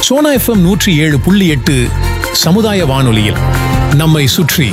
Sona FM நூற்றி ஏழு புள்ளி எட்டு சமுதாய வானொலியில் நம்மை சுற்றி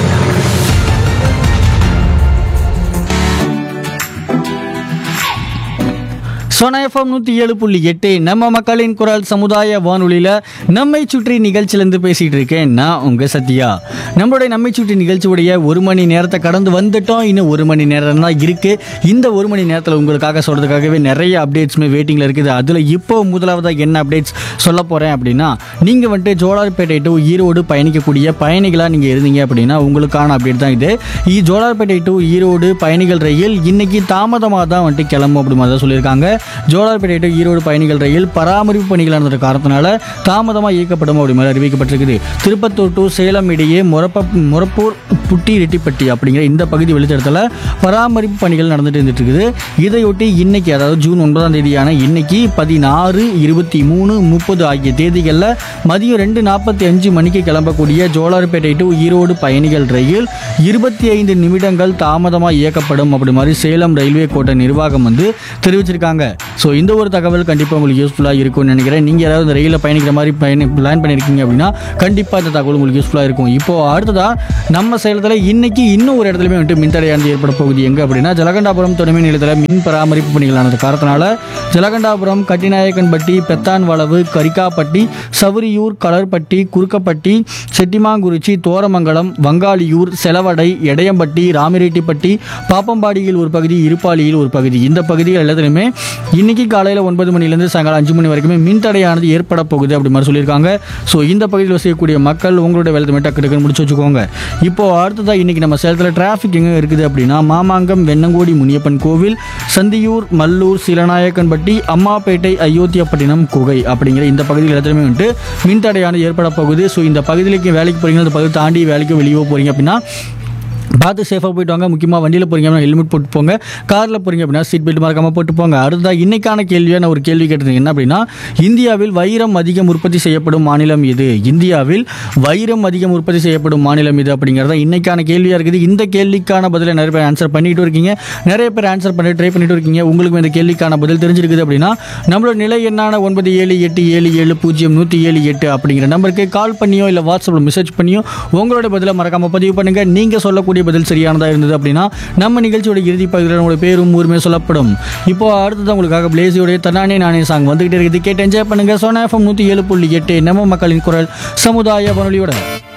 சோனா எஃப்எம் நூற்றி ஏழு புள்ளி எட்டு நம்ம மக்களின் குரல் சமுதாய வானொலியில் நம்மை சுற்றி நிகழ்ச்சியிலேருந்து பேசிகிட்டு இருக்கேன் நான் உங்கள் சத்யா நம்மளுடைய நம்மை சுற்றி நிகழ்ச்சியுடைய ஒரு மணி நேரத்தை கடந்து வந்துட்டோம் இன்னும் ஒரு மணி நேரம் தான் இருக்குது இந்த ஒரு மணி நேரத்தில் உங்களுக்காக சொல்கிறதுக்காகவே நிறைய அப்டேட்ஸுமே வெயிட்டிங்கில் இருக்குது அதில் இப்போ முதலாவதாக என்ன அப்டேட்ஸ் சொல்ல போகிறேன் அப்படின்னா நீங்கள் வந்துட்டு ஜோலார்பேட்டை டு ஈரோடு பயணிக்கக்கூடிய பயணிகளாக நீங்கள் இருந்தீங்க அப்படின்னா உங்களுக்கான அப்டேட் தான் இது இ ஜோலார்பேட்டை டு ஈரோடு பயணிகள் ரயில் இன்னைக்கு தாமதமாக தான் வந்துட்டு கிளம்பும் அப்படி மாதிரி தான் சொல்லியிருக்காங்க ஜோலார்பேட்டை டு ஈரோடு பயணிகள் ரயில் பராமரிப்பு பணிகள் நடந்த காரணத்தினால தாமதமாக இயக்கப்படும் அப்படி மாதிரி அறிவிக்கப்பட்டிருக்குது திருப்பத்தூர் டு சேலம் இடையே முரப்ப முரப்பூர் புட்டி ரெட்டிப்பட்டி அப்படிங்கிற இந்த பகுதி வெளித்தடத்தில் பராமரிப்பு பணிகள் நடந்துட்டு இருந்துட்டு இருக்குது இதையொட்டி இன்னைக்கு அதாவது ஜூன் ஒன்பதாம் தேதியான இன்னைக்கு பதினாறு இருபத்தி மூணு முப்பது ஆகிய தேதிகளில் மதியம் ரெண்டு நாற்பத்தி அஞ்சு மணிக்கு கிளம்பக்கூடிய ஜோலார்பேட்டை டு ஈரோடு பயணிகள் ரயில் இருபத்தி ஐந்து நிமிடங்கள் தாமதமாக இயக்கப்படும் அப்படி மாதிரி சேலம் ரயில்வே கோட்ட நிர்வாகம் வந்து தெரிவிச்சிருக்காங்க ஸோ இந்த ஒரு தகவல் கண்டிப்பாக உங்களுக்கு யூஸ்ஃபுல்லாக இருக்கும்னு நினைக்கிறேன் நீங்கள் யாராவது இந்த ரயிலில் பயணிக்கிற மாதிரி பயணி பிளான் பண்ணியிருக்கீங்க அப்படின்னா கண்டிப்பாக இந்த தகவல் உங்களுக்கு யூஸ்ஃபுல்லாக இருக்கும் இப்போ அடுத்ததாக நம்ம சேலத்தில் இன்னைக்கு இன்னும் ஒரு இடத்துலையுமே வந்துட்டு மின்தடையானது ஏற்பட போகுது எங்கே அப்படின்னா ஜலகண்டாபுரம் துணைமின் நிலையத்தில் மின் பராமரிப்பு பணிகள் நடந்த காரணத்தினால ஜலகண்டாபுரம் கட்டிநாயக்கன்பட்டி பெத்தான் வளவு கரிக்காப்பட்டி சவுரியூர் கலர்பட்டி குறுக்கப்பட்டி செட்டிமாங்குறிச்சி தோரமங்கலம் வங்காளியூர் செலவடை எடையம்பட்டி ராமிரெட்டிப்பட்டி பாப்பம்பாடியில் ஒரு பகுதி இருப்பாளியில் ஒரு பகுதி இந்த பகுதிகள் எல்லாத்துலையுமே இன்னைக்கு காலையில் ஒன்பது மணிலேருந்து சாயங்காலம் அஞ்சு மணி வரைக்குமே மின்தடையானது ஏற்பட போகுது அப்படி மாதிரி சொல்லியிருக்காங்க ஸோ இந்த பகுதியில் வசிக்கக்கூடிய மக்கள் உங்களுடைய வேலை டக்கு டக்குன்னு முடிச்சு வச்சுக்கோங்க இப்போ அடுத்ததாக இன்னைக்கு நம்ம சேலத்தில் டிராஃபிக் எங்கே இருக்குது அப்படின்னா மாமாங்கம் வெண்ணங்கோடி முனியப்பன் கோவில் சந்தியூர் மல்லூர் சீலநாயக்கன்பட்டி அம்மாப்பேட்டை அயோத்தியாப்பட்டினம் குகை அப்படிங்கிற இந்த பகுதிகள் எல்லாத்துலையுமே வந்துட்டு மின்தடையானது ஏற்பட போகுது ஸோ இந்த பகுதியிലേക്ക് வேலைக்கு போகிறீங்க அந்த பகுதி தாண்டி வேலைக்கு வெளியே போகிறீங்க அப்படின்னா பார்த்து சேஃபாக போயிட்டு வாங்க முக்கியமாக வண்டியில் போகிறீங்க அப்படின்னா ஹெல்மெட் போட்டு போங்க காரில் போகிறீங்க அப்படின்னா சீட் பெல்ட் மறக்காமல் போட்டு போங்க அடுத்ததாக இன்னைக்கான கேள்வியாக நான் ஒரு கேள்வி கேட்டது என்ன அப்படின்னா இந்தியாவில் வைரம் அதிகம் உற்பத்தி செய்யப்படும் மாநிலம் இது இந்தியாவில் வைரம் அதிகம் உற்பத்தி செய்யப்படும் மாநிலம் இது அப்படிங்கிறத இன்னைக்கான கேள்வியாக இருக்குது இந்த கேள்விக்கான பதிலை நிறைய பேர் ஆன்சர் பண்ணிட்டு இருக்கீங்க நிறைய பேர் ஆன்சர் பண்ணி ட்ரை பண்ணிட்டு இருக்கீங்க உங்களுக்கு இந்த கேள்விக்கான பதில் தெரிஞ்சிருக்குது அப்படின்னா நம்மளோட நிலை எண்ணான ஒன்பது ஏழு எட்டு ஏழு ஏழு பூஜ்ஜியம் நூற்றி ஏழு எட்டு அப்படிங்கிற நம்பருக்கு கால் பண்ணியோ இல்லை வாட்ஸ்அப்பில் மெசேஜ் பண்ணியோ உங்களோட பதிலை மறக்காமல் பதிவு பண்ணுங்கள் நீங்கள் சொல்லக்கூடிய பதில் சரியானதாக இருந்தது அப்படின்னா நம்ம நிகழ்ச்சியோட இறுதி பகுதியில் உங்களோட பேரும் ஊருமே சொல்லப்படும் இப்போ அடுத்தது உங்களுக்காக பிளேசியோடைய தன்னானே நானே சாங் வந்துகிட்டே இருக்குது கேட்டு என்ஜாய் பண்ணுங்க சோனா எஃப்எம் நூற்றி ஏழு புள்ளி எட்டு நம்ம மக்களின் குரல் சமுதாய வானொலியோட